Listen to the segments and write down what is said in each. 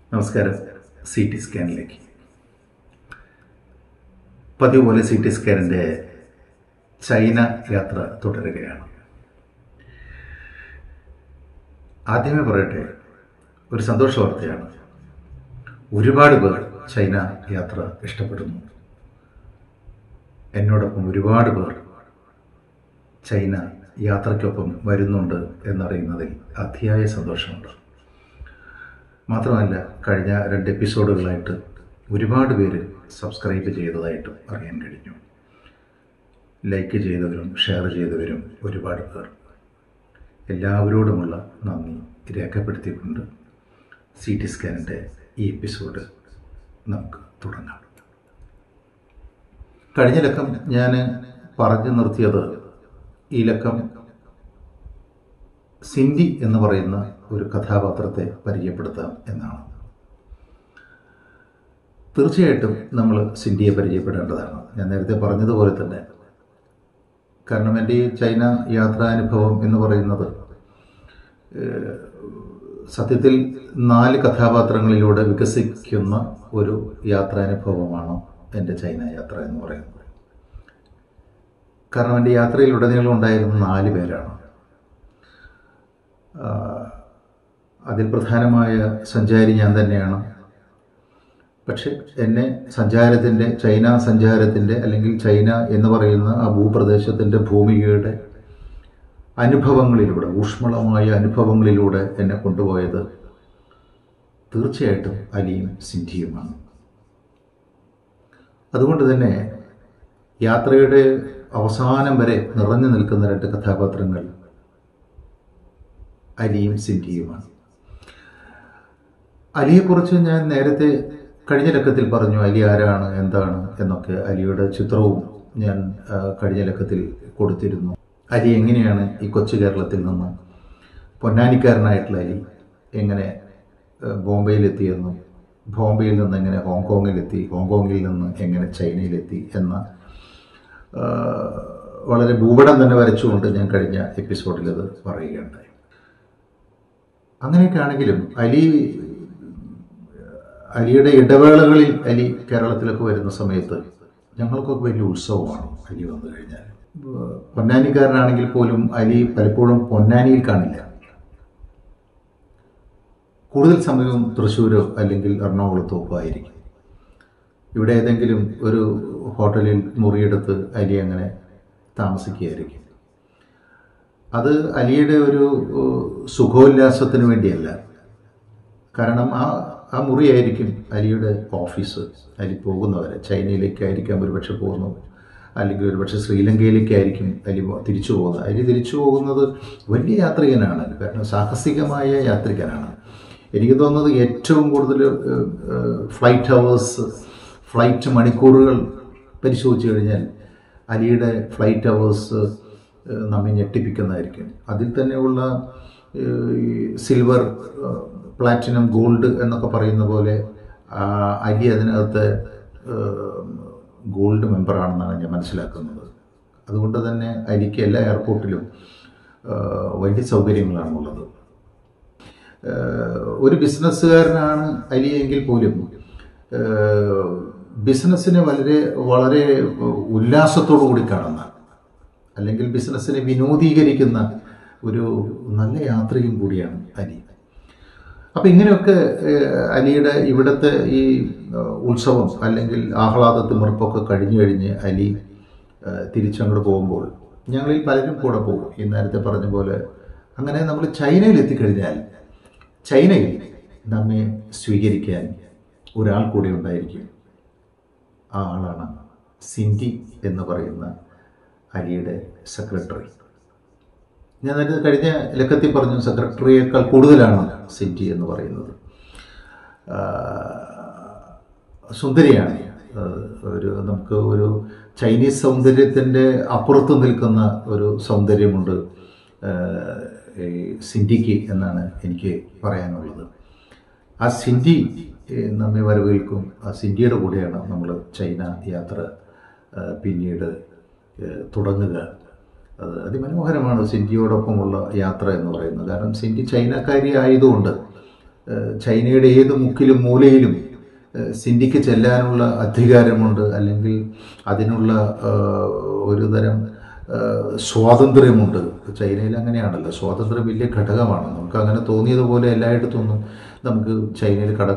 നമസ്കാരം C T സ്കാനിലേക്ക് പതിവ് പോലെ സി ടി സ്കാനിൻ്റെ ചൈന യാത്ര തുടരുകയാണ് ആദ്യമേ പറയട്ടെ ഒരു സന്തോഷ വാർത്തയാണ് ഒരുപാട് പേർ ചൈന യാത്ര ഇഷ്ടപ്പെടുന്നു എന്നോടൊപ്പം ഒരുപാട് പേർ ചൈന യാത്രയ്ക്കൊപ്പം വരുന്നുണ്ട് എന്നറിയുന്നതിൽ അതിയായ സന്തോഷമുണ്ട് മാത്രമല്ല കഴിഞ്ഞ രണ്ട് എപ്പിസോഡുകളായിട്ട് ഒരുപാട് പേര് സബ്സ്ക്രൈബ് ചെയ്തതായിട്ടും അറിയാൻ കഴിഞ്ഞു ലൈക്ക് ചെയ്തവരും ഷെയർ ചെയ്തവരും ഒരുപാട് പേർ എല്ലാവരോടുമുള്ള നന്ദി രേഖപ്പെടുത്തിക്കൊണ്ട് സി ടി സ്കാനിൻ്റെ ഈ എപ്പിസോഡ് നമുക്ക് തുടങ്ങാം കഴിഞ്ഞ ലക്കം ഞാൻ പറഞ്ഞു നിർത്തിയത് ഈ ലക്കം സിൻഡി എന്ന് പറയുന്ന ഒരു കഥാപാത്രത്തെ പരിചയപ്പെടുത്താം എന്നാണ് തീർച്ചയായിട്ടും നമ്മൾ സിൻഡിയെ പരിചയപ്പെടേണ്ടതാണ് ഞാൻ നേരത്തെ പറഞ്ഞതുപോലെ തന്നെ കാരണം എൻ്റെ ഈ ചൈന യാത്രാനുഭവം എന്ന് പറയുന്നത് ഏഹ്, സത്യത്തിൽ നാല് കഥാപാത്രങ്ങളിലൂടെ വികസിക്കുന്ന ഒരു യാത്രാനുഭവമാണ് എൻ്റെ ചൈന യാത്ര എന്ന് പറയുന്നത് കാരണം എൻ്റെ യാത്രയിൽ ഉടനീളം ഉണ്ടായിരുന്ന നാല് പേരാണ് ആഹ് അതിൽ പ്രധാനമായ സഞ്ചാരി ഞാൻ തന്നെയാണ് പക്ഷെ എന്നെ സഞ്ചാരത്തിൻ്റെ ചൈന സഞ്ചാരത്തിൻ്റെ അല്ലെങ്കിൽ ചൈന എന്ന് പറയുന്ന ആ ഭൂപ്രദേശത്തിൻ്റെ ഭൂമികയുടെ അനുഭവങ്ങളിലൂടെ ഊഷ്മളമായ അനുഭവങ്ങളിലൂടെ എന്നെ കൊണ്ടുപോയത് തീർച്ചയായിട്ടും അലിയും സിന്ധിയുമാണ് അതുകൊണ്ട് തന്നെ യാത്രയുടെ അവസാനം വരെ നിറഞ്ഞു നിൽക്കുന്ന രണ്ട് കഥാപാത്രങ്ങൾ അലിയും സിന്ധിയുമാണ് അലിയെക്കുറിച്ച് ഞാൻ നേരത്തെ കഴിഞ്ഞ ലക്കത്തിൽ പറഞ്ഞു അലി ആരാണ് എന്താണ് എന്നൊക്കെ അലിയുടെ ചിത്രവും ഞാൻ ആ, കഴിഞ്ഞ ലക്കത്തിൽ കൊടുത്തിരുന്നു അലി എങ്ങനെയാണ് ഈ കൊച്ചു കേരളത്തിൽ നിന്ന് പൊന്നാനിക്കാരനായിട്ടുള്ള അലി എങ്ങനെ ആ, ബോംബെയിലെത്തിയെന്നും ബോംബെയിൽ നിന്ന് എങ്ങനെ ഹോങ്കോങ്ങിലെത്തി ഹോങ്കോങ്ങിൽ നിന്ന് എങ്ങനെ ചൈനയിലെത്തി എന്ന ആ, വളരെ ഭൂപടം തന്നെ വരച്ചുകൊണ്ട് ഞാൻ കഴിഞ്ഞ എപ്പിസോഡിൽ അത് പറയുകയുണ്ടായി അങ്ങനെയൊക്കെ ആണെങ്കിലും അലി അലിയുടെ ഇടവേളകളിൽ അലി കേരളത്തിലൊക്കെ വരുന്ന സമയത്ത് ഞങ്ങൾക്കൊക്കെ വലിയ ഉത്സവമാണ് അലി വന്നു കഴിഞ്ഞാൽ ഏഹ് പൊന്നാനിക്കാരനാണെങ്കിൽ പോലും അലി പലപ്പോഴും പൊന്നാനിയിൽ കാണില്ല കൂടുതൽ സമയവും തൃശ്ശൂരോ അല്ലെങ്കിൽ എറണാകുളത്തോ ഒക്കെ ആയിരിക്കും ഇവിടെ ഏതെങ്കിലും ഒരു ഹോട്ടലിൽ മുറിയെടുത്ത് അലി അങ്ങനെ താമസിക്കുകയായിരിക്കും അത് അലിയുടെ ഒരു ഏഹ്, സുഖോല്ലാസത്തിന് വേണ്ടിയല്ല കാരണം ആ ആ മുറിയായിരിക്കും അലിയുടെ ഓഫീസ് അലി പോകുന്നവരെ ചൈനയിലേക്കായിരിക്കാം ഒരുപക്ഷെ പോകുന്നത് അല്ലെങ്കിൽ ഒരുപക്ഷെ ശ്രീലങ്കയിലേക്കായിരിക്കും അലി പോ- തിരിച്ചു പോകുന്നത് അലി തിരിച്ചു പോകുന്നത് വലിയ യാത്രികനാണ് കാരണം സാഹസികമായ യാത്രികനാണ് എനിക്ക് തോന്നുന്നത് ഏറ്റവും കൂടുതൽ ഫ്ലൈറ്റ് അവേഴ്സ് ഫ്ലൈറ്റ് മണിക്കൂറുകൾ പരിശോധിച്ച് കഴിഞ്ഞാൽ അലിയുടെ ഫ്ലൈറ്റ് അവേഴ്സ് നമ്മെ ഞെട്ടിപ്പിക്കുന്നതായിരിക്കും അതിൽ തന്നെയുള്ള ഏഹ്, ഈ സിൽവർ ഏഹ്, പ്ലാറ്റിനം ഗോൾഡ് എന്നൊക്കെ പറയുന്ന പോലെ ആ, അലി അതിനകത്ത് ഏഹ്, ഗോൾഡ് മെമ്പറാണെന്നാണ് ഞാൻ മനസ്സിലാക്കുന്നത് അതുകൊണ്ട് തന്നെ അലിക്ക് എല്ലാ എയർപോർട്ടിലും ഏഹ്, വലിയ സൗകര്യങ്ങളാണുള്ളത് ഏഹ്, ഒരു ബിസിനസ്സുകാരനാണ് അലി എങ്കിൽ പോലും ഏഹ്, ബിസിനസ്സിനെ വളരെ വളരെ ഉല്ലാസത്തോടു കൂടി കാണുന്ന അല്ലെങ്കിൽ ബിസിനസ്സിനെ വിനോദീകരിക്കുന്ന ഒരു നല്ല യാത്രികൻ കൂടിയാണ് അലി അപ്പം ഇങ്ങനെയൊക്കെ ഏഹ്, അലിയുടെ ഇവിടുത്തെ ഈ ഏഹ്, ഉത്സവം അല്ലെങ്കിൽ ആഹ്ലാദത്തിമിർപ്പൊക്കെ കഴിഞ്ഞു കഴിഞ്ഞ് അലി ഏഹ്, തിരിച്ചങ്ങോട്ട് പോകുമ്പോൾ ഞങ്ങളിൽ പലരും കൂടെ പോകും ഈ നേരത്തെ പറഞ്ഞ പോലെ അങ്ങനെ നമ്മൾ ചൈനയിൽ എത്തിക്കഴിഞ്ഞാൽ ചൈനയിൽ നമ്മെ സ്വീകരിക്കാൻ ഒരാൾ കൂടി ഉണ്ടായിരിക്കും ആ ആളാണ് സിൻഡി എന്ന് പറയുന്ന അലിയുടെ സെക്രട്ടറി ഞാൻ നേരത്തെ കഴിഞ്ഞ ലക്കത്തിൽ പറഞ്ഞു സെക്രട്ടറിയേക്കാൾ കൂടുതലാണ് സിൻഡി എന്ന് പറയുന്നത് ആ, സുന്ദരിയാണ് ആ, ഒരു നമുക്ക് ഒരു ചൈനീസ് സൗന്ദര്യത്തിൻ്റെ അപ്പുറത്ത് നിൽക്കുന്ന ഒരു സൗന്ദര്യമുണ്ട് ആ, ഈ സിൻഡിക്ക് എന്നാണ് എനിക്ക് പറയാനുള്ളത് ആ സിൻഡി ഏഹ്, നമ്മെ വരവേൽക്കും ആ സിൻഡിയുടെ കൂടെയാണ് നമ്മൾ ചൈന യാത്ര ആ, പിന്നീട് ഏഹ്, തുടങ്ങുക അത് അതിമനോഹരമാണ് സിൻഡിയോടൊപ്പമുള്ള യാത്ര എന്ന് പറയുന്നത് കാരണം സിൻഡി ചൈനക്കാരി ആയതുകൊണ്ട് ഏഹ് ചൈനയുടെ ഏത് മുക്കിലും മൂലയിലും ഏഹ് സിന്ധിക്ക് ചെല്ലാനുള്ള അധികാരമുണ്ട് അല്ലെങ്കിൽ അതിനുള്ള ഏഹ്, ഒരു തരം ഏഹ്, സ്വാതന്ത്ര്യമുണ്ട് ചൈനയിൽ അങ്ങനെയാണല്ലോ സ്വാതന്ത്ര്യം വലിയ ഘടകമാണ് നമുക്ക് അങ്ങനെ തോന്നിയതുപോലെ എല്ലായിടത്തൊന്നും നമുക്ക് ചൈനയിൽ കട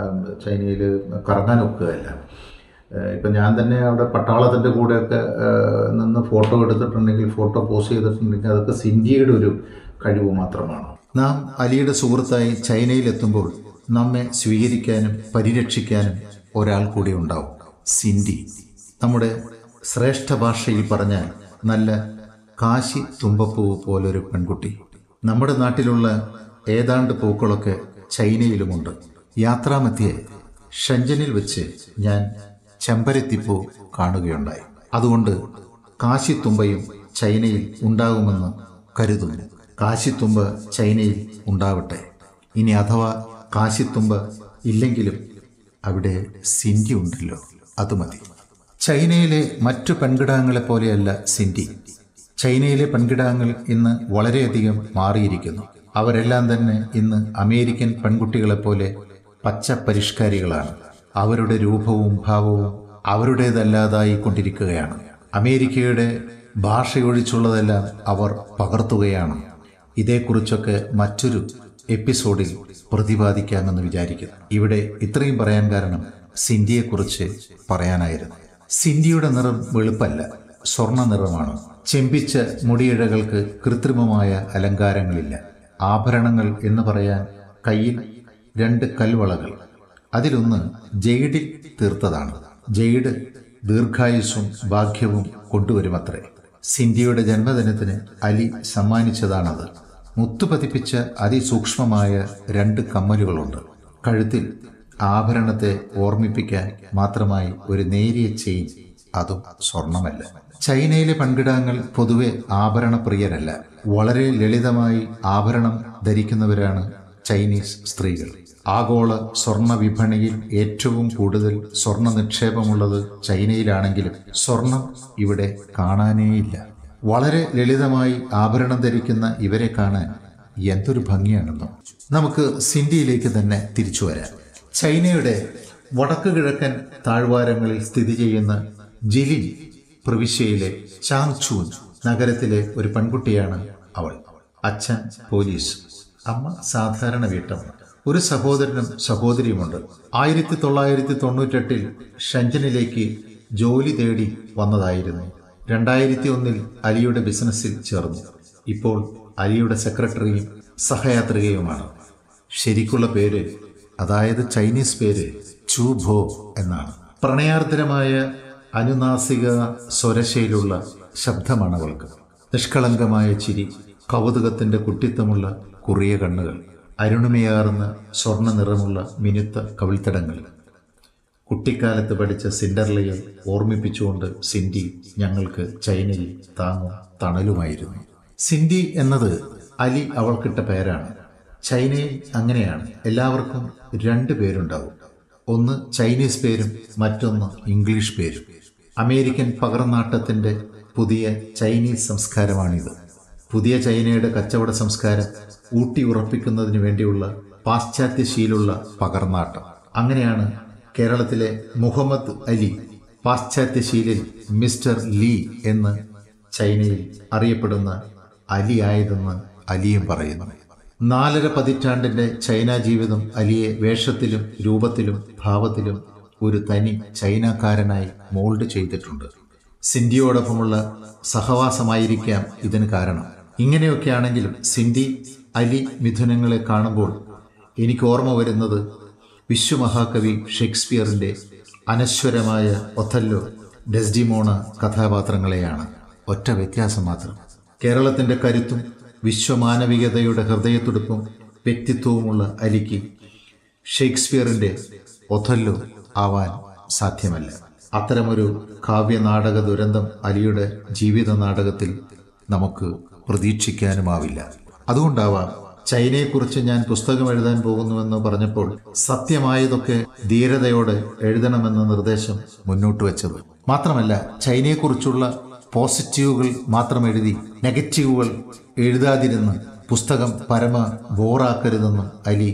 ചൈനയിൽ കറങ്ങാൻ ഒക്കുകയല്ല ഏഹ് ഇപ്പം ഞാൻ തന്നെ അവിടെ പട്ടാളത്തിൻ്റെ കൂടെയൊക്കെ ഏഹ് നിന്ന് ഫോട്ടോ എടുത്തിട്ടുണ്ടെങ്കിൽ ഫോട്ടോ പോസ്റ്റ് ചെയ്തിട്ടുണ്ടെങ്കിൽ അതൊക്കെ സിന്ധിയുടെ ഒരു കഴിവ് മാത്രമാണ് നാം അലിയുടെ സുഹൃത്തായി ചൈനയിലെത്തുമ്പോൾ നമ്മെ സ്വീകരിക്കാനും പരിരക്ഷിക്കാനും ഒരാൾ കൂടി ഉണ്ടാവും സിന്ധി നമ്മുടെ ശ്രേഷ്ഠ ഭാഷയിൽ പറഞ്ഞാൽ നല്ല കാശി തുമ്പപ്പൂവ് പോലൊരു പെൺകുട്ടി നമ്മുടെ നാട്ടിലുള്ള ഏതാണ്ട് പൂക്കളൊക്കെ ചൈനയിലുമുണ്ട് യാത്രാമധ്യേ ഷഞ്ചനിൽ വെച്ച് ഞാൻ ചെമ്പരത്തിപ്പൂ കാണുകയുണ്ടായി അതുകൊണ്ട് കാശിത്തുമ്പയും ചൈനയിൽ ഉണ്ടാകുമെന്ന് കരുതുന്നു കാശിത്തുമ്പ ചൈനയിൽ ഉണ്ടാവട്ടെ ഇനി അഥവാ കാശിത്തുമ്പ ഇല്ലെങ്കിലും അവിടെ സിന്ധി ഉണ്ടല്ലോ അത് മതി ചൈനയിലെ മറ്റു പെൺകിടാങ്ങളെ പോലെയല്ല സിന്ധി ചൈനയിലെ പെൺകിടാങ്ങൾ ഇന്ന് വളരെയധികം മാറിയിരിക്കുന്നു അവരെല്ലാം തന്നെ ഇന്ന് അമേരിക്കൻ പെൺകുട്ടികളെപ്പോലെ പച്ച പരിഷ്കാരികളാണ് അവരുടെ രൂപവും ഭാവവും അവരുടേതല്ലാതായി കൊണ്ടിരിക്കുകയാണ് അമേരിക്കയുടെ ഭാഷയൊഴിച്ചുള്ളതെല്ലാം അവർ പകർത്തുകയാണ് ഇതേക്കുറിച്ചൊക്കെ മറ്റൊരു എപ്പിസോഡിൽ പ്രതിപാദിക്കാമെന്ന് വിചാരിക്കുന്നു ഇവിടെ ഇത്രയും പറയാൻ കാരണം സിന്ധിയെക്കുറിച്ച് പറയാനായിരുന്നു സിന്ധിയുടെ നിറം വെളുപ്പല്ല സ്വർണ്ണ നിറമാണ് ചെമ്പിച്ച മുടിയിഴകൾക്ക് കൃത്രിമമായ അലങ്കാരങ്ങളില്ല ആഭരണങ്ങൾ എന്ന് പറയാൻ കയ്യിൽ രണ്ട് കൽവളകൾ അതിലൊന്ന് ജെയ്ഡിൽ തീർത്തതാണ് ജെയ്ഡ് ദീർഘായുസ്സും ഭാഗ്യവും കൊണ്ടുവരുമത്രേ സിന്ധിയുടെ ജന്മദിനത്തിന് അലി സമ്മാനിച്ചതാണത് മുത്തുപതിപ്പിച്ച അതിസൂക്ഷ്മമായ രണ്ട് കമ്മലുകളുണ്ട് കഴുത്തിൽ ആഭരണത്തെ ഓർമ്മിപ്പിക്കാൻ മാത്രമായി ഒരു നേരിയ ചെയിൻ അതും സ്വർണമല്ല ചൈനയിലെ പെൺകിടാങ്ങൾ പൊതുവെ ആഭരണ പ്രിയരല്ല വളരെ ലളിതമായി ആഭരണം ധരിക്കുന്നവരാണ് ചൈനീസ് സ്ത്രീകൾ ആഗോള സ്വർണ്ണ വിപണിയിൽ ഏറ്റവും കൂടുതൽ സ്വർണ്ണ നിക്ഷേപമുള്ളത് ചൈനയിലാണെങ്കിലും സ്വർണം ഇവിടെ കാണാനേയില്ല വളരെ ലളിതമായി ആഭരണം ധരിക്കുന്ന ഇവരെ കാണാൻ എന്തൊരു ഭംഗിയാണെന്നോ നമുക്ക് സിന്ധിയിലേക്ക് തന്നെ തിരിച്ചു വരാം ചൈനയുടെ വടക്ക് കിഴക്കൻ താഴ്വാരങ്ങളിൽ സ്ഥിതി ചെയ്യുന്ന ജിലിൻ പ്രവിശ്യയിലെ ചാങ്ചൂൻ നഗരത്തിലെ ഒരു പെൺകുട്ടിയാണ് അവൾ അച്ഛൻ പോലീസ് അമ്മ സാധാരണ വീട്ടമ്മ ഒരു സഹോദരനും സഹോദരിയുമുണ്ട് ആയിരത്തി തൊള്ളായിരത്തി തൊണ്ണൂറ്റെട്ടിൽ ഷഞ്ചനിലേക്ക് ജോലി തേടി വന്നതായിരുന്നു രണ്ടായിരത്തി ഒന്നിൽ അലിയുടെ ബിസിനസ്സിൽ ചേർന്നു ഇപ്പോൾ അലിയുടെ സെക്രട്ടറിയും സഹയാത്രികയുമാണ് ശരിക്കുള്ള പേര് അതായത് ചൈനീസ് പേര് ചു ഭോ എന്നാണ് പ്രണയാർദ്രമായ അനുനാസിക സ്വരശയിലുള്ള ശബ്ദമാണ് അവൾക്ക് നിഷ്കളങ്കമായ ചിരി കൗതുകത്തിന്റെ കുട്ടിത്തമുള്ള കുറിയ കണ്ണുകൾ അരുണിമയാർന്ന സ്വർണ്ണ നിറമുള്ള മിനുത്ത കവിൾത്തടങ്ങൾ കുട്ടിക്കാലത്ത് പഠിച്ച സിൻഡർലയെ ഓർമ്മിപ്പിച്ചുകൊണ്ട് സിൻഡി ഞങ്ങൾക്ക് ചൈനയിൽ താങ്ങും തണലുമായിരുന്നു സിൻഡി എന്നത് അലി അവൾക്കിട്ട പേരാണ് ചൈനയിൽ അങ്ങനെയാണ് എല്ലാവർക്കും രണ്ട് പേരുണ്ടാവും ഒന്ന് ചൈനീസ് പേരും മറ്റൊന്ന് ഇംഗ്ലീഷ് പേരും അമേരിക്കൻ പകർനാട്ടത്തിന്റെ പുതിയ ചൈനീസ് സംസ്കാരമാണിത് പുതിയ ചൈനയുടെ കച്ചവട സംസ്കാരം ഊട്ടി ഉറപ്പിക്കുന്നതിന് വേണ്ടിയുള്ള പാശ്ചാത്യ ശീലുള്ള പകർനാട്ടം അങ്ങനെയാണ് കേരളത്തിലെ മുഹമ്മദ് അലി പാശ്ചാത്യ ശീലിൽ മിസ്റ്റർ ലീ എന്ന് ചൈനയിൽ അറിയപ്പെടുന്ന അലി ആയതെന്ന് അലിയും പറയുന്നു നാലര പതിറ്റാണ്ടിന്റെ ചൈന ജീവിതം അലിയെ വേഷത്തിലും രൂപത്തിലും ഭാവത്തിലും ഒരു തനി ചൈനക്കാരനായി മോൾഡ് ചെയ്തിട്ടുണ്ട് സിന്ധിയോടൊപ്പമുള്ള സഹവാസമായിരിക്കാം ഇതിന് കാരണം ഇങ്ങനെയൊക്കെയാണെങ്കിലും സിന്ധി അലി മിഥുനങ്ങളെ കാണുമ്പോൾ എനിക്ക് ഓർമ്മ വരുന്നത് വിശ്വമഹാകവി ഷേക്സ്പിയറിന്റെ അനശ്വരമായ ഒഥല്ലോ ഡെസ്ഡിമോണ കഥാപാത്രങ്ങളെയാണ് ഒറ്റ വ്യത്യാസം മാത്രം കേരളത്തിന്റെ കരുത്തും വിശ്വമാനവികതയുടെ ഹൃദയത്തുടുപ്പും വ്യക്തിത്വവുമുള്ള അലിക്ക് ഷേക്സ്പിയറിന്റെ ഒഥല്ലോ ആവാൻ സാധ്യമല്ല അത്തരമൊരു കാവ്യനാടക ദുരന്തം അലിയുടെ ജീവിത നാടകത്തിൽ നമുക്ക് പ്രതീക്ഷിക്കാനുമാവില്ല അതുകൊണ്ടാവാം ചൈനയെക്കുറിച്ച് ഞാൻ പുസ്തകം എഴുതാൻ പോകുന്നുവെന്ന് പറഞ്ഞപ്പോൾ സത്യമായതൊക്കെ ധീരതയോടെ എഴുതണമെന്ന നിർദ്ദേശം മുന്നോട്ട് വെച്ചത് മാത്രമല്ല ചൈനയെക്കുറിച്ചുള്ള പോസിറ്റീവുകൾ മാത്രം എഴുതി നെഗറ്റീവുകൾ എഴുതാതിരുന്ന് പുസ്തകം പരമ ബോറാക്കരുതെന്നും അലി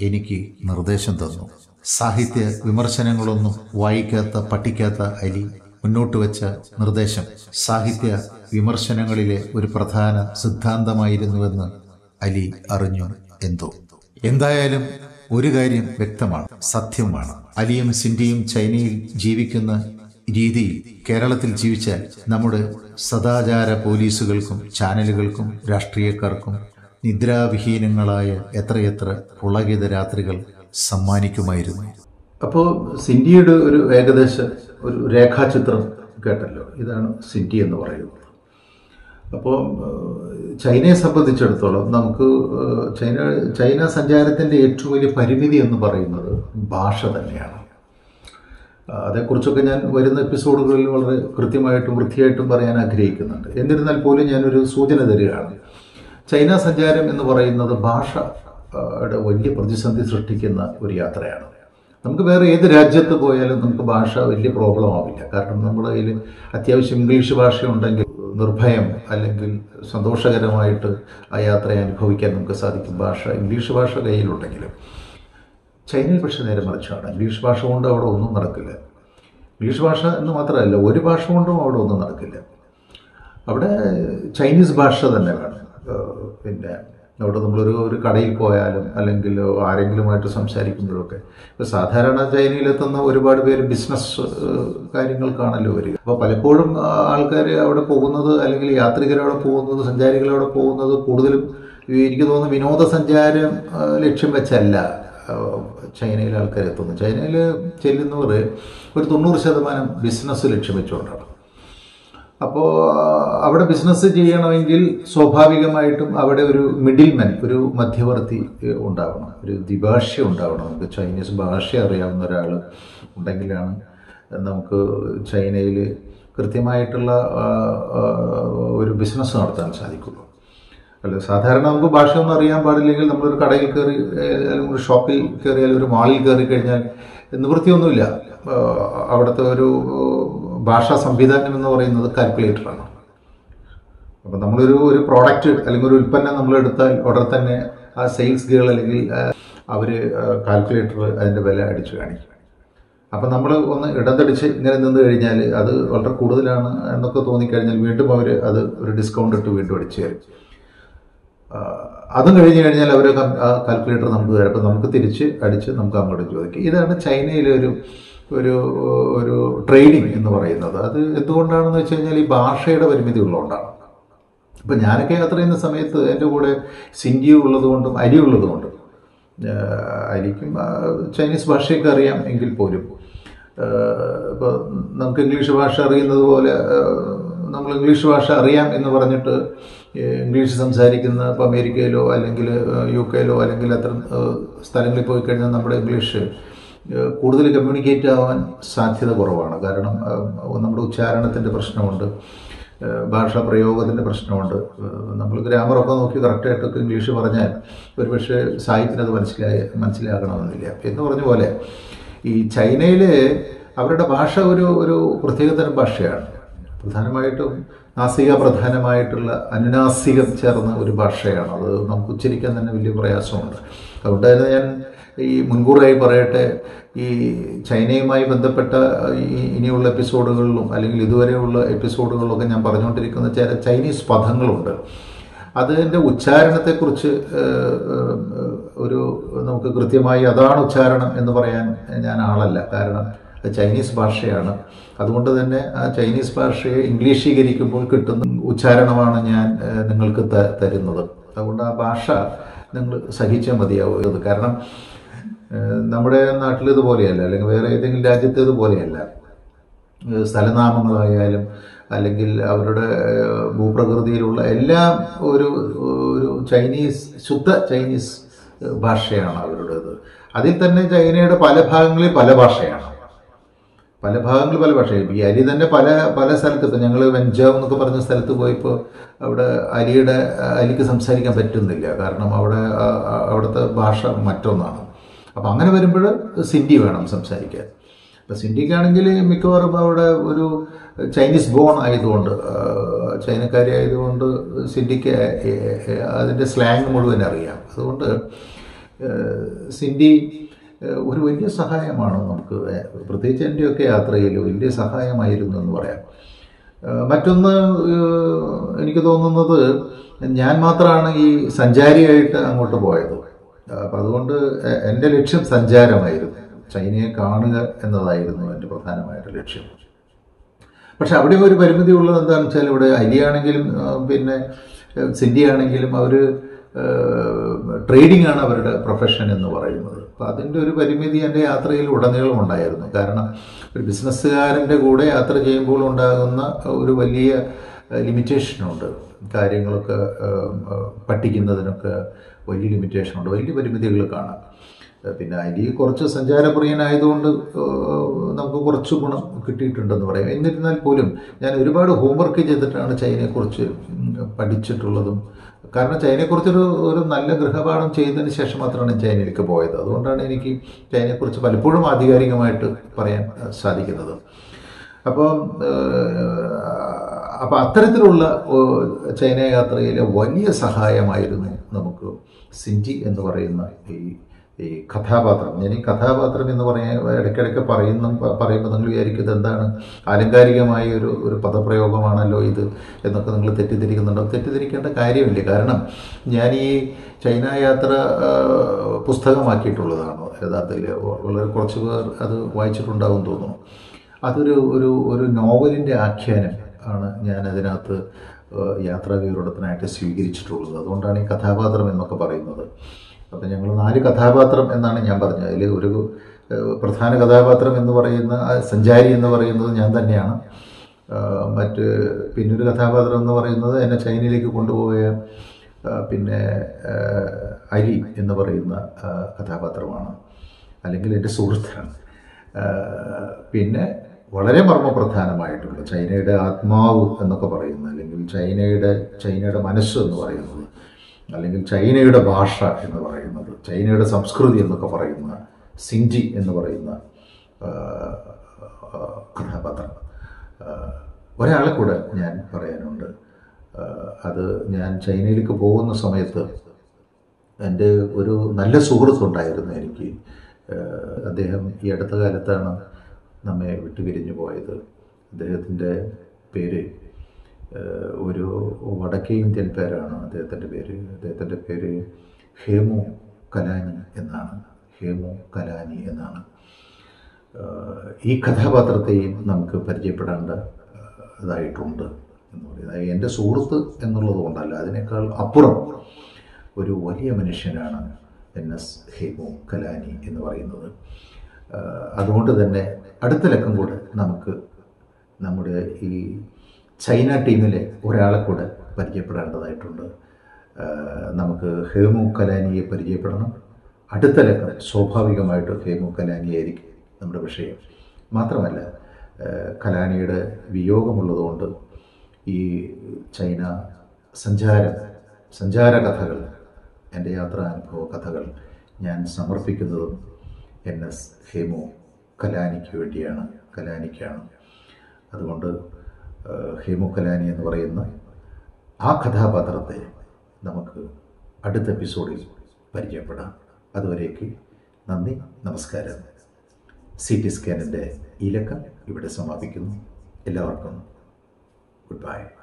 എനിക്ക് നിർദ്ദേശം തന്നു സാഹിത്യ വിമർശനങ്ങളൊന്നും വായിക്കാത്ത പഠിക്കാത്ത അലി മുന്നോട്ട് വെച്ച നിർദ്ദേശം സാഹിത്യ വിമർശനങ്ങളിലെ ഒരു പ്രധാന സിദ്ധാന്തമായിരുന്നുവെന്ന് അലി അറിഞ്ഞു എന്തോ എന്തായാലും ഒരു കാര്യം വ്യക്തമാണ് സത്യമാണ് അലിയും സിന്ധിയും ചൈനയിൽ ജീവിക്കുന്ന രീതിയിൽ കേരളത്തിൽ ജീവിച്ചാൽ നമ്മുടെ സദാചാര പോലീസുകൾക്കും ചാനലുകൾക്കും രാഷ്ട്രീയക്കാർക്കും നിദ്രാവിഹീനങ്ങളായ എത്രയെത്ര പുളകിത രാത്രികൾ സമ്മാനിക്കുമായിരുന്നു അപ്പോൾ സിന്ധിയുടെ ഒരു ഏകദേശ ഒരു രേഖാചിത്രം കേട്ടല്ലോ ഇതാണ് സിന്ധി എന്ന് പറയുന്നത് അപ്പോൾ ചൈനയെ സംബന്ധിച്ചിടത്തോളം നമുക്ക് ഏഹ്, ചൈന ചൈന സഞ്ചാരത്തിൻ്റെ ഏറ്റവും വലിയ പരിമിതി എന്ന് പറയുന്നത് ഭാഷ തന്നെയാണ് ആ, അതേക്കുറിച്ചൊക്കെ ഞാൻ വരുന്ന എപ്പിസോഡുകളിൽ വളരെ കൃത്യമായിട്ടും വൃത്തിയായിട്ടും പറയാൻ ആഗ്രഹിക്കുന്നുണ്ട് എന്നിരുന്നാൽ പോലും ഞാനൊരു സൂചന തരികയാണ് ചൈന സഞ്ചാരം എന്ന് പറയുന്നത് ഭാഷ ആ, യുടെ വലിയ പ്രതിസന്ധി സൃഷ്ടിക്കുന്ന ഒരു യാത്രയാണ് നമുക്ക് വേറെ ഏത് രാജ്യത്ത് പോയാലും നമുക്ക് ഭാഷ വലിയ പ്രോബ്ലം ആവില്ല കാരണം നമ്മുടെ കയ്യിൽ അത്യാവശ്യം ഇംഗ്ലീഷ് ഭാഷ ഉണ്ടെങ്കിൽ നിർഭയം അല്ലെങ്കിൽ സന്തോഷകരമായിട്ട് ആ യാത്രയെ അനുഭവിക്കാൻ നമുക്ക് സാധിക്കും ഭാഷ ഇംഗ്ലീഷ് ഭാഷ കയ്യിലുണ്ടെങ്കിലും ചൈനയിൽ പക്ഷേ നേരെ മറിച്ചാണ് ഇംഗ്ലീഷ് ഭാഷ കൊണ്ട് അവിടെ ഒന്നും നടക്കില്ല ഇംഗ്ലീഷ് ഭാഷ എന്ന് മാത്രമല്ല ഒരു ഭാഷ കൊണ്ടും അവിടെ ഒന്നും നടക്കില്ല അവിടെ ചൈനീസ് ഭാഷ തന്നെ വേണം ഏഹ് പിന്നെ അവിടെ നമ്മളൊരു ഒരു കടയിൽ പോയാലും അല്ലെങ്കിൽ ആരെങ്കിലുമായിട്ട് സംസാരിക്കുമ്പോഴൊക്കെ ഇപ്പോൾ സാധാരണ ചൈനയിലെത്തുന്ന ഒരുപാട് പേര് ബിസിനസ് കാര്യങ്ങൾക്കാണല്ലോ വരിക അപ്പോൾ പലപ്പോഴും ആൾക്കാർ അവിടെ പോകുന്നത് അല്ലെങ്കിൽ യാത്രികർ അവിടെ പോകുന്നത് സഞ്ചാരികൾ അവിടെ പോകുന്നത് കൂടുതലും ഈ എനിക്ക് തോന്നുന്നു വിനോദസഞ്ചാരം ആ, ലക്ഷ്യം വെച്ചല്ല ആ, ചൈനയിലെ ആൾക്കാർ എത്തുന്നത് ചൈനയിൽ ചെല്ലുന്നവർ ഒരു തൊണ്ണൂറ് ശതമാനം ബിസിനസ് ലക്ഷ്യം വെച്ചുകൊണ്ടാണ് അപ്പോൾ അവിടെ ബിസിനസ് ചെയ്യണമെങ്കിൽ സ്വാഭാവികമായിട്ടും അവിടെ ഒരു മിഡിൽമെൻ ഒരു മധ്യവർത്തി ഏഹ്, ഉണ്ടാവണം ഒരു ദ്വിഭാഷ്യ ഉണ്ടാവണം നമുക്ക് ചൈനീസ് ഭാഷ അറിയാവുന്ന ഒരാൾ ഉണ്ടെങ്കിലാണ് നമുക്ക് ചൈനയിൽ കൃത്യമായിട്ടുള്ള ആ, ആ, ഒരു ബിസിനസ് നടത്താൻ സാധിക്കുള്ളൂ അല്ല സാധാരണ നമുക്ക് ഭാഷയൊന്നും അറിയാൻ പാടില്ലെങ്കിൽ നമ്മളൊരു കടയിൽ കയറി ഏഹ്, അല്ലെങ്കിൽ ഒരു ഷോപ്പിൽ കയറിയാൽ ഒരു മാളിൽ കയറി കഴിഞ്ഞാൽ നിവൃത്തിയൊന്നുമില്ല ആ, അവിടുത്തെ ഒരു ഭാഷാ സംവിധാനം എന്ന് പറയുന്നത് കാൽക്കുലേറ്ററാണ് അപ്പം നമ്മളൊരു ഒരു പ്രോഡക്റ്റ് അല്ലെങ്കിൽ ഒരു ഉൽപ്പന്നം നമ്മൾ എടുത്താൽ ഉടനെ തന്നെ ആ സെയിൽസ് ഗേൾ അല്ലെങ്കിൽ അവർ കാൽക്കുലേറ്റർ അതിൻ്റെ വില അടിച്ചു കാണിക്കും അപ്പം നമ്മൾ ഒന്ന് ഇടന്തടിച്ച് ഇങ്ങനെ നിന്ന് കഴിഞ്ഞാൽ അത് വളരെ കൂടുതലാണ് എന്നൊക്കെ തോന്നിക്കഴിഞ്ഞാൽ വീണ്ടും അവർ അത് ഒരു ഡിസ്കൗണ്ട് ഇട്ട് വീണ്ടും അടിച്ചു തരും ആ, അതും കഴിഞ്ഞ് കഴിഞ്ഞാൽ അവർ ആ കാൽക്കുലേറ്റർ നമുക്ക് തരും അപ്പം നമുക്ക് തിരിച്ച് അടിച്ച് നമുക്ക് അങ്ങോട്ട് ചോദിക്കും ഇതാണ് ചൈനയിലെ ഒരു ഒരു ഒരു ട്രേഡിംഗ് എന്ന് പറയുന്നത് അത് എന്തുകൊണ്ടാണെന്ന് വെച്ച് കഴിഞ്ഞാൽ ഈ ഭാഷയുടെ പരിമിതി ഉള്ളതുകൊണ്ടാണ് ഇപ്പം ഞാനൊക്കെ യാത്ര ചെയ്യുന്ന സമയത്ത് എൻ്റെ കൂടെ സിൻഡി ഉള്ളതുകൊണ്ടും അരി ഉള്ളതുകൊണ്ടും ആഹ് അരിക്കും ആഹ് ചൈനീസ് ഭാഷയൊക്കെ അറിയാം എങ്കിൽ പോലും ഇപ്പോൾ നമുക്ക് ഇംഗ്ലീഷ് ഭാഷ അറിയുന്നത് പോലെ ആഹ് നമ്മൾ ഇംഗ്ലീഷ് ഭാഷ അറിയാം എന്ന് പറഞ്ഞിട്ട് ഈ ഇംഗ്ലീഷ് സംസാരിക്കുന്ന ഇപ്പോൾ അമേരിക്കയിലോ അല്ലെങ്കിൽ യു കെയിലോ അല്ലെങ്കിൽ അത്തരം ആഹ് സ്ഥലങ്ങളിൽ പോയി കഴിഞ്ഞാൽ നമ്മുടെ ഇംഗ്ലീഷ് ആഹ് കൂടുതൽ കമ്മ്യൂണിക്കേറ്റ് ആവാൻ സാധ്യത കുറവാണ് കാരണം ആഹ് നമ്മുടെ ഉച്ചാരണത്തിൻ്റെ പ്രശ്നമുണ്ട് ഏഹ് ഭാഷാ പ്രയോഗത്തിൻ്റെ പ്രശ്നമുണ്ട് ഏഹ് നമ്മൾ ഗ്രാമറൊക്കെ നോക്കി കറക്റ്റായിട്ടൊക്കെ ഇംഗ്ലീഷ് പറഞ്ഞാൽ ഒരുപക്ഷെ സാഹിത്യത്തിന് അത് മനസ്സിലായി മനസ്സിലാകണമെന്നില്ല എന്ന് പറഞ്ഞ പോലെ ഈ ചൈനയിൽ അവരുടെ ഭാഷ ഒരു ഒരു പ്രത്യേകതരം ഭാഷയാണ് പ്രധാനമായിട്ടും നാസിക പ്രധാനമായിട്ടുള്ള അനുനാസികം ചേർന്ന ഒരു ഭാഷയാണ് അത് നമുക്ക് ഉച്ചരിക്കാൻ തന്നെ വലിയ പ്രയാസമുണ്ട് അതുകൊണ്ട് തന്നെ ഞാൻ ഈ മുൻകൂറായി പറയട്ടെ ഈ ചൈനയുമായി ബന്ധപ്പെട്ട ഈ ഇനിയുള്ള എപ്പിസോഡുകളിലും അല്ലെങ്കിൽ ഇതുവരെയുള്ള എപ്പിസോഡുകളിലൊക്കെ ഞാൻ പറഞ്ഞുകൊണ്ടിരിക്കുന്ന ചില ചൈനീസ് പദങ്ങളുണ്ട് അതിൻ്റെ ഉച്ചാരണത്തെക്കുറിച്ച് ഏഹ്, ഏഹ്, ഒരു നമുക്ക് കൃത്യമായി അതാണ് ഉച്ചാരണം എന്ന് പറയാൻ ഞാൻ ആളല്ല കാരണം അത് ചൈനീസ് ഭാഷയാണ് അതുകൊണ്ട് തന്നെ ആ ചൈനീസ് ഭാഷയെ ഇംഗ്ലീഷീകരിക്കുമ്പോൾ കിട്ടുന്ന ഉച്ചാരണമാണ് ഞാൻ ഏഹ്, നിങ്ങൾക്ക് ത- തരുന്നത് അതുകൊണ്ട് ആ ഭാഷ നിങ്ങൾ സഹിച്ചാൽ മതിയാവും ഇത് കാരണം ഏഹ്, നമ്മുടെ നാട്ടിൽ ഇതുപോലെയല്ല അല്ലെങ്കിൽ വേറെ ഏതെങ്കിലും രാജ്യത്ത് ഇതുപോലെയല്ല ഏഹ് സ്ഥലനാമങ്ങളായാലും അല്ലെങ്കിൽ അവരുടെ ഏഹ് ഭൂപ്രകൃതിയിലുള്ള എല്ലാം ഒരു ഒരു ചൈനീസ് ശുദ്ധ ചൈനീസ് ഏഹ് ഭാഷയാണ് അവരുടേത് അതിൽ തന്നെ ചൈനയുടെ പല ഭാഗങ്ങളിൽ പല ഭാഷയാണ് പല ഭാഗങ്ങളിൽ പല ഭാഷയാണ് ഈ അരി തന്നെ പല പല സ്ഥലത്ത് ഇപ്പം ഞങ്ങൾ വെഞ്ചാവ് എന്നൊക്കെ പറഞ്ഞ സ്ഥലത്ത് പോയപ്പോൾ അവിടെ അരിയുടെ അരിക്ക് സംസാരിക്കാൻ പറ്റുന്നില്ല കാരണം അവിടെ ആ- ആ- അവിടുത്തെ ഭാഷ മറ്റൊന്നാണ് അപ്പം അങ്ങനെ വരുമ്പോൾ സിന്ധി വേണം സംസാരിക്കാൻ അപ്പം സിന്ധിക്കാണെങ്കിൽ മിക്കവാറും അവിടെ ഒരു ചൈനീസ് ബോൺ ആയതുകൊണ്ട് ആ, ചൈനക്കാരി ആയതുകൊണ്ട് സിന്ധിക്ക് അതിൻ്റെ സ്ലാങ് മുഴുവൻ അറിയാം അതുകൊണ്ട് ഏഹ് സിൻഡി ഏഹ് ഒരു വലിയ സഹായമാണ് നമുക്ക് ഏഹ് പ്രത്യേകിച്ച് എൻ്റെയൊക്കെ യാത്രയിൽ വലിയ സഹായമായിരുന്നു എന്ന് പറയാം ഏഹ് മറ്റൊന്ന് ഏഹ് എനിക്ക് തോന്നുന്നത് ഞാൻ മാത്രമാണ് ഈ സഞ്ചാരിയായിട്ട് അങ്ങോട്ട് പോയത് അപ്പം അതുകൊണ്ട് എ- എൻ്റെ ലക്ഷ്യം സഞ്ചാരമായിരുന്നു ചൈനയെ കാണുക എന്നതായിരുന്നു എൻ്റെ പ്രധാനമായിട്ട് ലക്ഷ്യം പക്ഷെ അവിടെ ഒരു പരിമിതി ഉള്ളത് എന്താണെന്ന് വെച്ചാൽ ഇവിടെ അരിയാണെങ്കിലും ആ, പിന്നെ ഏഹ്, സിന്ധി ആണെങ്കിലും അവർ ട്രേഡിംഗ് ആണ് അവരുടെ പ്രൊഫഷൻ എന്ന് പറയുന്നത് അപ്പോൾ അതിൻ്റെ ഒരു പരിമിതി എൻ്റെ യാത്രയിൽ ഉടനീളം ഉണ്ടായിരുന്നു കാരണം ഒരു ബിസിനസ്സുകാരൻ്റെ കൂടെ യാത്ര ചെയ്യുമ്പോൾ ഉണ്ടാകുന്ന ഒരു വലിയ ലിമിറ്റേഷനുണ്ട് കാര്യങ്ങളൊക്കെ ഏഹ്, ഏഹ്, പഠിക്കുന്നതിനൊക്കെ വലിയ ലിമിറ്റേഷനുണ്ട് വലിയ പരിമിതികൾ കാണാം ഏഹ് പിന്നെ അരി കുറച്ച് സഞ്ചാരപ്രിയനായതുകൊണ്ട് ഏഹ് നമുക്ക് കുറച്ച് ഗുണം കിട്ടിയിട്ടുണ്ടെന്ന് പറയാം എന്നിരുന്നാൽ പോലും ഞാൻ ഒരുപാട് ഹോംവർക്ക് ചെയ്തിട്ടാണ് ചൈനയെക്കുറിച്ച് ഉം പഠിച്ചിട്ടുള്ളതും കാരണം ചൈനയെക്കുറിച്ചൊരു ഒരു നല്ല ഗൃഹപാഠം ചെയ്തതിന് ശേഷം മാത്രമാണ് ചൈനയിലേക്ക് പോയത് അതുകൊണ്ടാണ് എനിക്ക് ചൈനയെക്കുറിച്ച് പലപ്പോഴും ആധികാരികമായിട്ട് പറയാൻ ഏഹ് സാധിക്കുന്നത് അപ്പം അപ്പം അത്തരത്തിലുള്ള ഏഹ്, ചൈന യാത്രയിലെ വലിയ സഹായമായിരുന്നു നമുക്ക് സിഞ്ചി എന്ന് പറയുന്ന ഈ ഈ കഥാപാത്രം ഞാൻ ഈ കഥാപാത്രം എന്ന് പറയാൻ ഇടയ്ക്കിടയ്ക്ക് പറയുന്ന പറയുമ്പോൾ നിങ്ങൾ വിചാരിക്കുന്നത് എന്താണ് ആലങ്കാരികമായ ഒരു ഒരു പദപ്രയോഗമാണല്ലോ ഇത് എന്നൊക്കെ നിങ്ങൾ തെറ്റിദ്ധരിക്കുന്നുണ്ടോ തെറ്റിദ്ധരിക്കേണ്ട കാര്യമില്ല കാരണം ഞാൻ ഈ ചൈന യാത്ര ആ, പുസ്തകമാക്കിയിട്ടുള്ളതാണ് യഥാർത്ഥത്തിൽ വളരെ കുറച്ച് പേർ അത് വായിച്ചിട്ടുണ്ടാവും തോന്നുന്നു അതൊരു ഒരു ഒരു നോവലിൻ്റെ ആഖ്യാനം ആണ് ഞാൻ അതിനകത്ത് ഏഹ്, യാത്രാ വിവരണത്തിനായിട്ട് സ്വീകരിച്ചിട്ടുള്ളത് അതുകൊണ്ടാണ് ഈ കഥാപാത്രം എന്നൊക്കെ പറയുന്നത് അപ്പം ഞങ്ങൾ നാല് കഥാപാത്രം എന്നാണ് ഞാൻ പറഞ്ഞത് അതിൽ ഒരു ഏഹ്, പ്രധാന കഥാപാത്രം എന്ന് പറയുന്ന ആ സഞ്ചാരി എന്ന് പറയുന്നത് ഞാൻ തന്നെയാണ് ഏഹ്, മറ്റ് പിന്നൊരു കഥാപാത്രം എന്ന് പറയുന്നത് എന്നെ ചൈനയിലേക്ക് കൊണ്ടുപോയ ഏഹ്, പിന്നെ ഏഹ്, അരി എന്ന് പറയുന്ന ഏഹ്, കഥാപാത്രമാണ് അല്ലെങ്കിൽ എൻ്റെ സുഹൃത്താണ് ആഹ് പിന്നെ വളരെ മർമ്മപ്രധാനമായിട്ടുള്ള ചൈനയുടെ ആത്മാവ് എന്നൊക്കെ പറയുന്നത് അല്ലെങ്കിൽ ചൈനയുടെ ചൈനയുടെ മനസ്സ് എന്ന് പറയുന്നത് അല്ലെങ്കിൽ ചൈനയുടെ ഭാഷ എന്ന് പറയുന്നത് ചൈനയുടെ സംസ്കൃതി എന്നൊക്കെ പറയുന്ന സിഞ്ചി എന്ന് പറയുന്ന ആഹ്, ആഹ്, കഥാപാത്രം ആഹ്, ഒരാളെ കൂടെ ഞാൻ പറയാനുണ്ട് ആഹ്, അത് ഞാൻ ചൈനയിലേക്ക് പോകുന്ന സമയത്ത് എൻ്റെ ഒരു നല്ല സുഹൃത്തുണ്ടായിരുന്നു എനിക്ക് ഏഹ് അദ്ദേഹം ഈ അടുത്ത കാലത്താണ് നമ്മെ വിട്ടുപിരിഞ്ഞു പോയത് അദ്ദേഹത്തിൻ്റെ പേര് ഏഹ് ഒരു വടക്കേ ഇന്ത്യൻ പേരാണ് അദ്ദേഹത്തിൻ്റെ പേര് അദ്ദേഹത്തിൻ്റെ പേര് ഹേമു കലാനി എന്നാണ് ഹേമു കലാനി എന്നാണ് ഏഹ് ഈ കഥാപാത്രത്തെയും നമുക്ക് പരിചയപ്പെടേണ്ട ഏഹ് ഇതായിട്ടുണ്ട് എന്ന് പറയുന്നത് എൻ്റെ സുഹൃത്ത് എന്നുള്ളത് കൊണ്ടല്ല അതിനേക്കാൾ അപ്പുറം ഒരു വലിയ മനുഷ്യനാണ് എൻ എസ് ഹേമു കലാനി എന്ന് പറയുന്നത് ആഹ് അതുകൊണ്ട് തന്നെ അടുത്ത ലക്കം കൂടെ നമുക്ക് നമ്മുടെ ഈ ചൈന ടീമിലെ ഒരാളെ കൂടെ പരിചയപ്പെടേണ്ടതായിട്ടുണ്ട് ആഹ് നമുക്ക് ഹേമു കലാനിയെ പരിചയപ്പെടണം അടുത്ത ലക്കം സ്വാഭാവികമായിട്ട് ഹേമു കലാനിയായിരിക്കും നമ്മുടെ വിഷയം മാത്രമല്ല ആഹ് കലാനിയുടെ വിയോഗമുള്ളതുകൊണ്ട് ഈ ചൈന സഞ്ചാരം സഞ്ചാര കഥകൾ എൻ്റെ യാത്രാനുഭവ കഥകൾ ഞാൻ സമർപ്പിക്കുന്നതും എൻ എസ് ഹേമു കലാനിക്ക് വേണ്ടിയാണ് കലാനിക്കാണ് അതുകൊണ്ട് ആ, ഹേമു കലാനി എന്ന് പറയുന്ന ആ കഥാപാത്രത്തെ നമുക്ക് അടുത്ത എപ്പിസോഡിൽ പരിചയപ്പെടാം അതുവരേക്ക് നന്ദി നമസ്കാരം സി ടി സ്കാനിൻ്റെ ഈ ലക്കം ഇവിടെ സമാപിക്കുന്നു എല്ലാവർക്കും ഗുഡ് ബൈ